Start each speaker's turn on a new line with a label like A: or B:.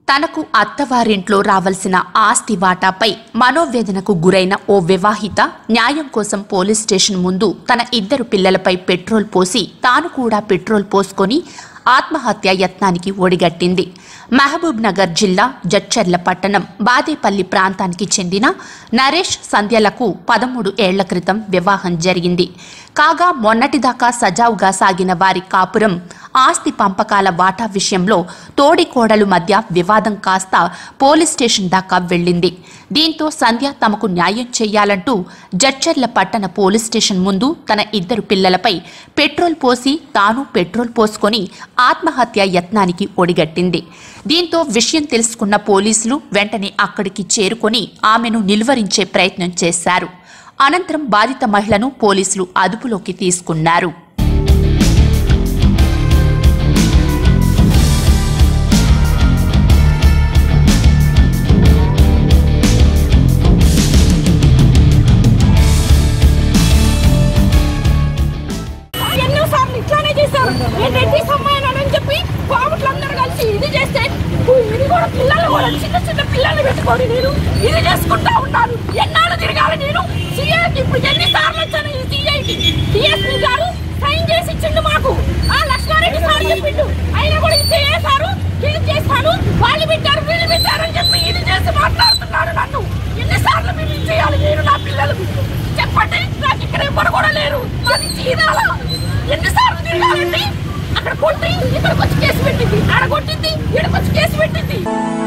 A: తనకు అత్తవారింట్లో రావాల్సిన ఆస్తి వాటాపై మనోవేదనకు గురైన ఓ వివాహిత న్యాయం కోసం పోలీస్ స్టేషన్ ముందు తన ఇద్దరు పిల్లలపై పెట్రోల్ పోసి తాను కూడా పెట్రోల్ పోసుకొని ఆత్మహత్య యత్నానికి ఒడిగట్టింది మహబూబ్ నగర్ జిల్లా జడ్చర్ల పట్టణం బాదేపల్లి ప్రాంతానికి చెందిన నరేష్ సంధ్యలకు పదమూడు ఏళ్ల క్రితం వివాహం జరిగింది కాగా మొన్నటిదాకా సజావుగా సాగిన వారి కాపురం ఆస్తి పంపకాల వాటా విషయంలో తోడికోడలు మధ్య వివాదం కాస్త పోలీస్ స్టేషన్ దాకా వెళ్ళింది దీంతో సంధ్య తమకు న్యాయం చేయాలంటూ జడ్చర్ల పట్టణ పోలీస్ స్టేషన్ ముందు తన ఇద్దరు పిల్లలపై పెట్రోల్ పోసి తాను పెట్రోల్ పోసుకొని ఆత్మహత్య యత్నానికి ఒడిగట్టింది దీంతో విషయం తెలుసుకున్న పోలీసులు వెంటనే అక్కడికి చేరుకొని ఆమెను నిలువరించే ప్రయత్నం చేశారు అనంతరం బాధిత మహిళను పోలీసులు అదుపులోకి తీసుకున్నారు
B: ఎన్నోసార్లు ఇట్లానే చేశారు నేను రెడ్డి సమ్మాయనని చెప్పి కోమట్లు అందరూ కలిసి ఇది చేస్తే ఇది కూడా పిల్లలు కూడా చిన్న చిన్న పిల్లల్ని పెట్టుకొని నేను ఇది చేసుకుంటా ఉన్నాను ఎన్నాళ్ళు తిరగాలి నేను సీఐకి ఇప్పుడు ఎన్నిసార్లు వచ్చాను ఈ సీఐకి డిఎస్పీ గారు సైన్ చేసి ఇచ్చిండు మాకు ఆ లక్ష్మారెడ్డి సార్ చెప్పిండు అయినా కూడా ఇది చేశారు ఇది చేస్తాను వాళ్ళు పెట్టారు వీళ్ళు పెట్టారు అని చెప్పి ఇది చేసి మాట్లాడుతున్నాడు నన్ను ఎన్నిసార్లు మీరు ఇది చేయాలి నేను నా పిల్లలకు చెప్పండి నాకు ఇక్కడ ఎవ్వరు కూడా లేరు అది చీరాల ఎన్నిసార్లు తిరగాలండి అక్కడ కొట్టి ఇక్కడికి వచ్చి కేసు పెట్టింది ఆడ కొట్టింది ఇక్కడికి వచ్చి కేసు పెట్టింది